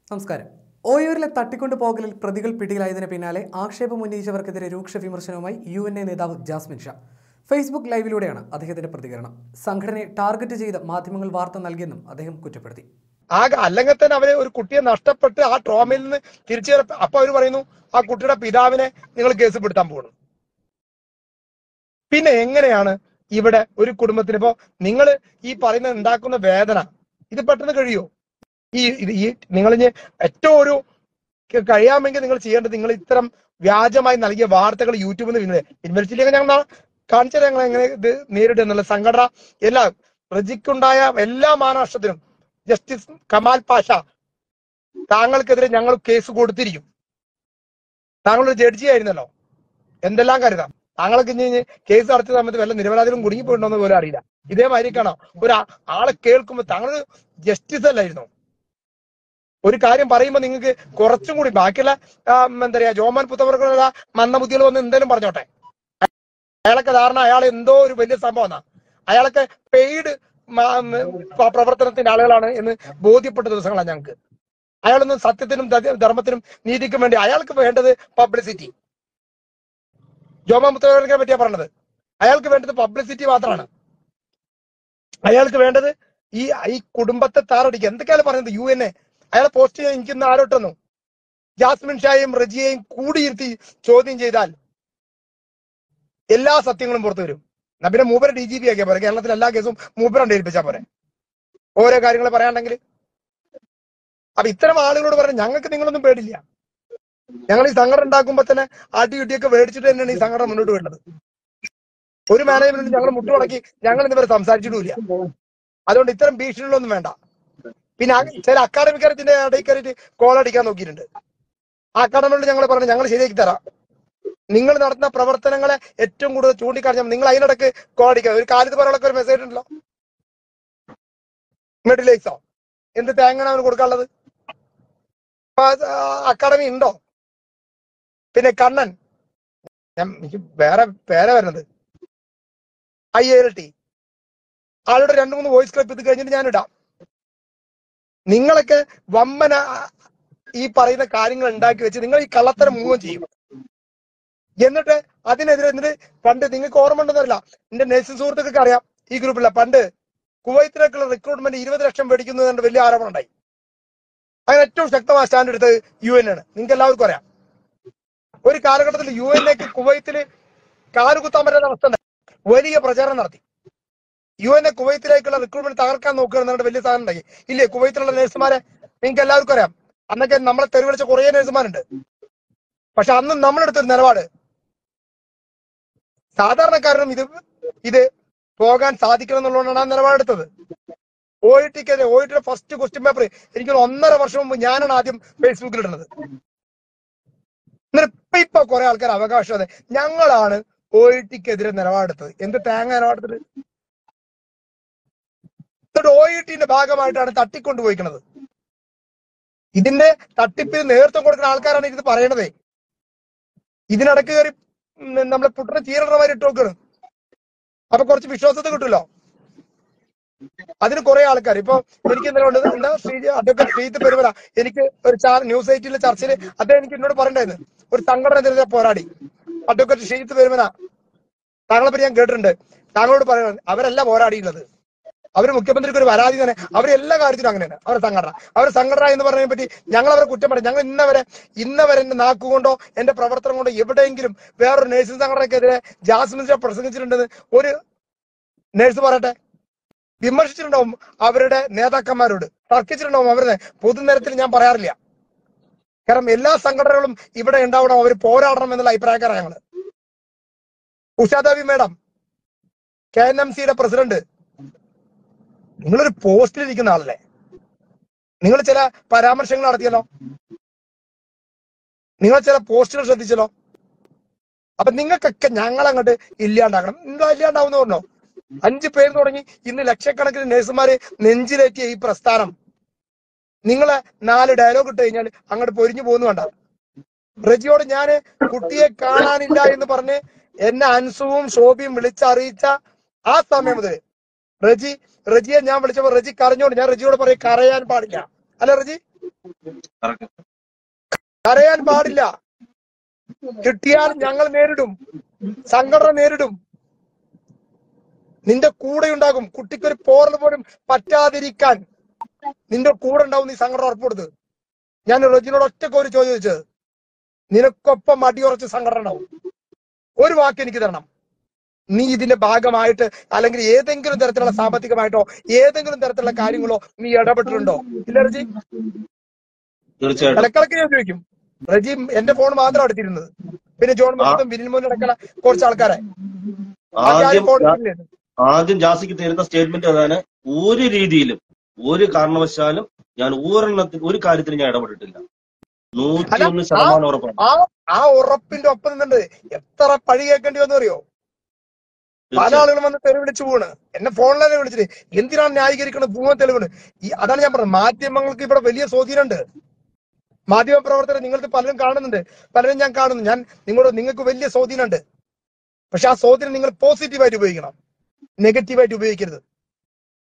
നമസ്കാരം ഓയൂരിലെ തട്ടിക്കൊണ്ടു പോകലിൽ പ്രതികൾ പിടിയിലായതിന് പിന്നാലെ ആക്ഷേപം ഉന്നയിച്ചവർക്കെതിരെ രൂക്ഷ വിമർശനവുമായി യു എൻ എ നേതാവ് ജാസ്മിൻ ഷാ ഫേസ്ബുക്ക് ലൈവിലൂടെയാണ് അദ്ദേഹത്തിന്റെ പ്രതികരണം സംഘടനയെ ടാർഗറ്റ് ചെയ്ത് മാധ്യമങ്ങൾ വാർത്ത നൽകിയെന്നും അദ്ദേഹം കുറ്റപ്പെടുത്തി ആകെ അല്ലെങ്കിൽ തന്നെ അവര് ഒരു കുട്ടിയെ നഷ്ടപ്പെട്ട് ആ ട്രോമയിൽ നിന്ന് തിരിച്ചു വര- അപ്പൊ അവര് പറയുന്നു ആ കുട്ടിയുടെ പിതാവിനെ നിങ്ങൾ കേസ് പെടുത്താൻ പോകുന്നു പിന്നെ എങ്ങനെയാണ് ഇവിടെ ഒരു കുടുംബത്തിന് ഇപ്പോ നിങ്ങൾ ഈ പറയുന്ന ഉണ്ടാക്കുന്ന വേദന ഇത് പെട്ടെന്ന് കഴിയോ ഈ ഇത് ഈ നിങ്ങൾ ഇനി ഏറ്റവും ഒരു ക- കഴിയാമെങ്കിൽ നിങ്ങൾ ചെയ്യേണ്ടത് നിങ്ങൾ ഇത്തരം വ്യാജമായി നൽകിയ വാർത്തകൾ യൂട്യൂബിൽ നിന്ന് പിൻവലി- പിൻവലിച്ചില്ലെങ്കിൽ ഞങ്ങൾ നാളെ കാണിച്ചാൽ ഞങ്ങൾ എങ്ങനെ ഇത് നേരിടുക എന്നുള്ള സംഘടന എല്ലാ റജിക്കുണ്ടായ എല്ലാ മാനനഷ്ടത്തിനും ജസ്റ്റിസ് കമാൽ പാഷ താങ്കൾക്കെതിരെ ഞങ്ങൾ കേസ് കൊടുത്തിരിക്കും താങ്കൾ ഒരു ജഡ്ജി ആയിരുന്നല്ലോ എന്തെല്ലാം കരുതാം താങ്കൾക്ക് ഇനി ഇനി കേസ് നടത്തിയ സമയത്ത് വല്ല നിരപരാധികളും കുടുങ്ങിപ്പോയിട്ടുണ്ടോ എന്ന് പോലും അറിയില്ല ഇതേമാതിരിക്കാണോ ഒരു ആ- ആളെ കേൾക്കുമ്പോൾ താങ്കൾ ജസ്റ്റിസ് അല്ലായിരുന്നു ഒരു കാര്യം പറയുമ്പോൾ നിങ്ങൾക്ക് കുറച്ചും കൂടി ബാക്കിയുള്ള ആ, എന്താ പറയാ ജോമാൻ പുത്തവർക്കുള്ള മന്ദബുദ്ധികൾ വന്ന് എന്തെങ്കിലും പറഞ്ഞോട്ടെ അയാളൊക്കെ ധാരണ അയാൾ എന്തോ ഒരു വലിയ സംഭവമാണ് അയാളൊക്കെ പെയ്ഡ് പ്രവർത്തനത്തിന്റെ ആളുകളാണ് എന്ന് ബോധ്യപ്പെട്ട ദിവസങ്ങളാണ് ഞങ്ങൾക്ക് അയാളൊന്നും സത്യത്തിനും ധ- ധർമ്മത്തിനും നീതിക്കും വേണ്ടി അയാൾക്ക് വേണ്ടത് പബ്ലിസിറ്റി ജോമാൻ പുത്തവർക്കെ പറ്റിയാ പറഞ്ഞത് അയാൾക്ക് വേണ്ടത് പബ്ലിസിറ്റി മാത്രമാണ് അയാൾക്ക് വേണ്ടത് ഈ ഈ കുടുംബത്തെ താറടിക്കുക എന്തൊക്കെയാണ് പറയുന്നത് യു എൻ എ അയാളെ പോസ്റ്റ് ചെയ്യാൻ എനിക്കൊന്ന് ആരോട്ടുന്നു ജാസ്മിൻ ഷായെയും റജിയെയും കൂടിയിരുത്തി ചോദ്യം ചെയ്താൽ എല്ലാ സത്യങ്ങളും പുറത്തു വരും എന്നാ പിന്നെ മൂപ്പരെ ഡി ജി പി ആക്കിയാ പോരെ കേരളത്തിലെ എല്ലാ കേസും മൂപ്പരണ്ട് ഏൽപ്പിച്ചാ പോരെ ഓരോ കാര്യങ്ങൾ പറയാണ്ടെങ്കിൽ അപ്പൊ ഇത്തരം ആളുകളോട് പറഞ്ഞ ഞങ്ങൾക്ക് നിങ്ങളൊന്നും പേടില്ല ഞങ്ങൾ ഈ സംഘടന ഉണ്ടാക്കുമ്പോ തന്നെ അടി ഇടിയൊക്കെ മേടിച്ചിട്ട് തന്നെയാണ് ഈ സംഘടന മുന്നോട്ട് വേണ്ടത് ഒരു മാനേജ്മെന്റ് ഞങ്ങൾ മുട്ടുമടക്കി ഞങ്ങൾ ഇതുവരെ സംസാരിച്ചിട്ടില്ല അതുകൊണ്ട് ഇത്തരം ഭീഷണികളൊന്നും വേണ്ട പിന്നെ ആ ചില അക്കാഡമിക്കാരത്തിന്റെ ഇടയിൽ കയറിയിട്ട് കോൾ അടിക്കാൻ നോക്കിയിട്ടുണ്ട് ആ അക്കാഡമിയോട് ഞങ്ങൾ പറഞ്ഞു ഞങ്ങൾ ശരിയാക്കി തരാം നിങ്ങൾ നടത്തുന്ന പ്രവർത്തനങ്ങളെ ഏറ്റവും കൂടുതൽ ചൂണ്ടിക്കാണിച്ചാൽ നിങ്ങൾ അതിനിടക്ക് കോൾ അടിക്കുക ഒരു കാലത്ത് പറയാനൊക്കെ ഒരു മെസ്സേജ് ഉണ്ടല്ലോ മെഡിലൈസോ എന്ത് തേങ്ങയാണ് അവന് കൊടുക്കാനുള്ളത് അപ്പൊ അത് ആ അക്കാഡമി ഉണ്ടോ പിന്നെ കണ്ണൻ ഞാൻ എനിക്ക് വേറെ പേരെ വരുന്നത് ഐ എൽ ടി ആളുടെ രണ്ട് മൂന്ന് വോയിസ് ക്ലിപ്പ് ഇത് കഴിഞ്ഞിട്ട് ഞാൻ ഇടാം നിങ്ങളൊക്കെ വമ്മന ഈ പറയുന്ന കാര്യങ്ങൾ ഉണ്ടാക്കി വെച്ച് നിങ്ങൾ ഈ കള്ളത്തരം മുഴുവൻ ചെയ്യും എന്നിട്ട് അതിനെതിരെ എന്നിട്ട് പണ്ട് നിങ്ങൾക്ക് ഓർമ്മ ഉണ്ടെന്നറിയില്ല എന്റെ നേഴ്സിംഗ് സുഹൃത്തുക്കൾക്ക് അറിയാം ഈ ഗ്രൂപ്പില്ല പണ്ട് കുവൈത്തിലേക്കുള്ള റിക്രൂട്ട്മെന്റ് ഇരുപത് ലക്ഷം മേടിക്കുന്നത് കണ്ട് വലിയ ആരോപണം ഉണ്ടായി അങ്ങനെ ഏറ്റവും ശക്തമായ സ്റ്റാൻഡ് എടുത്തത് യു എൻ ആണ് നിങ്ങൾക്ക് എല്ലാവർക്കും അറിയാം ഒരു കാലഘട്ടത്തിൽ യു എൻ എക്ക് കുവൈത്തില് കാലുകുത്താൻ പറ്റാത്ത അവസ്ഥ ഉണ്ടായി വലിയ പ്രചാരണം നടത്തി യു എൻ എ കുവൈത്തിലേക്കുള്ള റിക്രൂട്ട്മെന്റ് തകർക്കാൻ നോക്കുകയാണെന്നുണ്ട് വലിയ സാധനം ഉണ്ടായി ഇല്ലേ കുവൈത്തിലുള്ള നഴ്സുമാരെ നിങ്ങൾക്ക് എല്ലാവർക്കും അറിയാം അന്നൊക്കെ നമ്മളെ തെരുവിളിച്ച കുറേ നഴ്സുമാരുണ്ട് പക്ഷെ അന്ന് നമ്മളെടുത്തൊരു നിലപാട് സാധാരണക്കാരനും ഇത് ഇത് പോകാൻ സാധിക്കണം എന്നുള്ളതുകൊണ്ടാണ് ആ നിലപാടെടുത്തത് ഒ ഇ ടിക്കെതിരെ ഒ ഇ ടിയുടെ ഫസ്റ്റ് ക്വസ്റ്റ്യൻ പേപ്പർ എനിക്ക് തോന്നുന്നു ഒന്നര വർഷം മുമ്പ് ഞാനാണ് ആദ്യം ഫേസ്ബുക്കിൽ ഇടുന്നത് എന്നിട്ട് ഇപ്പൊ ഇപ്പൊ കുറെ ആൾക്കാർ അവകാശം ഞങ്ങളാണ് ഒ ഇ ടിക്കെതിരെ നിലപാടെടുത്തത് എന്ത് തേങ്ങ നിലപാടെടുത്തത് എന്നിട്ട് ഒ ഇ ടിന്റെ ഭാഗമായിട്ടാണ് തട്ടിക്കൊണ്ടുപോയിക്കുന്നത് ഇതിന്റെ തട്ടിപ്പിന് നേതൃത്വം കൊടുക്കുന്ന ആൾക്കാരാണ് ഇത് പറയണതേ ഇതിനിടക്ക് കയറി ഉം, നമ്മളെ പുട്ടിനെ ചീരണമാര് ഇട്ട് നോക്കണം അപ്പൊ കുറച്ച് വിശ്വാസത കിട്ടുമല്ലോ അതിന് കുറെ ആൾക്കാർ ഇപ്പൊ എനിക്ക് ഇന്നലെ ഉണ്ട് എന്താ ശ്രീ അഡ്വക്കേറ്റ് ശ്രീജിത്ത് പെരുമല എനിക്ക് ഒരു ചാ- ന്യൂസ് എയ്റ്റിലെ ചർച്ചയിൽ അദ്ദേഹം എനിക്ക് എന്നോട് പറയണ്ടായിരുന്നു ഒരു സംഘടനത്തിനെതിരെ പോരാടി അഡ്വക്കേറ്റ് ശ്രീജിത്ത് പെരുമല താങ്കളെ പറ്റി ഞാൻ കേട്ടിട്ടുണ്ട് താങ്കളോട് പറയുന്നത് അവരല്ല പോരാടിയുള്ളത് അവര് മുഖ്യമന്ത്രിക്ക് ഒരു പരാതി തന്നെ അവർ എല്ലാ കാര്യത്തിലും അങ്ങനെയാണ് അവരുടെ സംഘടന അവരുടെ സംഘടന എന്ന് പറഞ്ഞതിനെ പറ്റി ഞങ്ങൾ അവരെ കുറ്റം പറയും ഞങ്ങൾ ഇന്നവരെ ഇന്നവരെ എന്റെ നാക്കുകൊണ്ടോ എന്റെ പ്രവർത്തനം കൊണ്ടോ എവിടെയെങ്കിലും വേറൊരു നേഴ്സിംഗ് സംഘടനക്കെതിരെ ജാസ്മിൻ ഷാ പ്രസംഗിച്ചിട്ടുണ്ടെന്ന് ഒരു നേഴ്സ് പറയട്ടെ വിമർശിച്ചിട്ടുണ്ടാവും അവരുടെ നേതാക്കന്മാരോട് തർക്കിച്ചിട്ടുണ്ടാവും അവരുടെ പൊതുനിരത്തിൽ ഞാൻ പറയാറില്ല കാരണം എല്ലാ സംഘടനകളും ഇവിടെ ഉണ്ടാവണം അവർ പോരാടണം എന്നുള്ള അഭിപ്രായക്കാരാണ് ഞങ്ങള് Ushadevi madam K N M സിയുടെ പ്രസിഡന്റ് നിങ്ങളൊരു പോസ്റ്റിൽ ഇരിക്കുന്ന ആളല്ലേ നിങ്ങൾ ചില പരാമർശങ്ങൾ നടത്തിയല്ലോ നിങ്ങൾ ചില പോസ്റ്റുകൾ ശ്രദ്ധിച്ചല്ലോ അപ്പൊ നിങ്ങൾക്കൊക്കെ ഞങ്ങൾ അങ്ങോട്ട് ഇല്ലാണ്ടാക്കണം നിങ്ങൾ ഇല്ലാണ്ടാവുന്ന പറഞ്ഞോ അഞ്ച് പേര് തുടങ്ങി ഇന്ന് ലക്ഷക്കണക്കിന് നഴ്സുമാര് നെഞ്ചിലേറ്റിയ ഈ പ്രസ്ഥാനം നിങ്ങളെ നാല് ഡയലോഗ് ഇട്ട് കഴിഞ്ഞാൽ അങ്ങോട്ട് പൊരിഞ്ഞു പോകുന്നു വേണ്ട റജിയോട് ഞാന് കുട്ടിയെ കാണാനില്ല എന്ന് പറഞ്ഞ് എന്നെ അൻസുവും ശോഭിയും വിളിച്ചറിയിച്ച ആ സമയം മുതൽ റജി റജിയെ ഞാൻ വിളിച്ചപ്പോ റജി കരഞ്ഞോണ്ട് ഞാൻ റജിയോട് പറയും കരയാൻ പാടില്ല അല്ല റജി കറക്റ്റ് കരയാൻ പാടില്ല കിട്ടിയാൽ ഞങ്ങൾ നേരിടും സംഘടന നേരിടും നിന്റെ കൂടെ ഉണ്ടാകും കുട്ടിക്കൊരു പോറൽ പോലും പറ്റാതിരിക്കാൻ നിന്റെ കൂടെ ഉണ്ടാവും നീ സംഘടന ഉറപ്പെടുത്ത് ഞാൻ റജിനോട് ഒറ്റക്ക് ഒരു ചോദ്യം ചോദിച്ചത് നിനക്കൊപ്പം അടിയുറച്ച് സംഘടന ഉണ്ടാവും ഒരു വാക്ക് എനിക്ക് തരണം നീ ഇതിന്റെ ഭാഗമായിട്ട് അല്ലെങ്കിൽ ഏതെങ്കിലും തരത്തിലുള്ള സാമ്പത്തികമായിട്ടോ ഏതെങ്കിലും തരത്തിലുള്ള കാര്യങ്ങളോ നീ ഇടപെട്ടിട്ടുണ്ടോ ഇല്ല റജി തീർച്ചയായിട്ടും ഇടക്കിടക്ക് ഞാൻ ചോദിക്കും റജി എന്റെ ഫോൺ മാത്രം എടുത്തിരുന്നത് പിന്നെ ജോൺ മുഖത്തും വിനിൽ മോനും അടക്കല കുറച്ച് ആൾക്കാരെ ബാക്കി ആരും ആദ്യം ഫോൺ ജാ- എടുത്തില്ല ആദ്യം ജാസിക്ക് തരുന്ന സ്റ്റേറ്റ്മെന്റ് അതാണ് ഒരു രീതിയിലും ഒരു കാരണവശാലും ഞാൻ ഒരെണ്ണത്തിൽ ഒരു കാര്യത്തിൽ ഞാൻ ഇടപെട്ടിട്ടില്ല നൂറ്റി അല്ല, ഒന്ന് ശതമാനം ഉറപ്പാണ് ആ ആ ഉറപ്പിന്റെ ഒപ്പം നിന്നുണ്ട് എത്ര പഴി കേൾക്കേണ്ടി വന്നു അറിയോ പല തീർച്ചയായും. ആളുകളും വന്ന് തെറി വിളിച്ചു പോവാണ് എന്നെ ഫോണിൽ തന്നെ വിളിച്ചിട്ട് എന്തിനാണ് ന്യായീകരിക്കുന്നത് ഭൂമ തെളിവുണ്ട് ഈ അതാണ് ഞാൻ പറഞ്ഞത് മാധ്യമങ്ങൾക്ക് ഇവിടെ വലിയ സ്വാധീനമുണ്ട് മാധ്യമ പ്രവർത്തകർ നിങ്ങൾക്ക് പലരും കാണുന്നുണ്ട് പലരും ഞാൻ കാണുന്നു ഞാൻ നിങ്ങളോട് നിങ്ങൾക്ക് വലിയ സ്വാധീനമുണ്ട് പക്ഷെ ആ സ്വാധീനം നിങ്ങൾ പോസിറ്റീവായിട്ട് ഉപയോഗിക്കണം നെഗറ്റീവായിട്ട് ഉപയോഗിക്കരുത്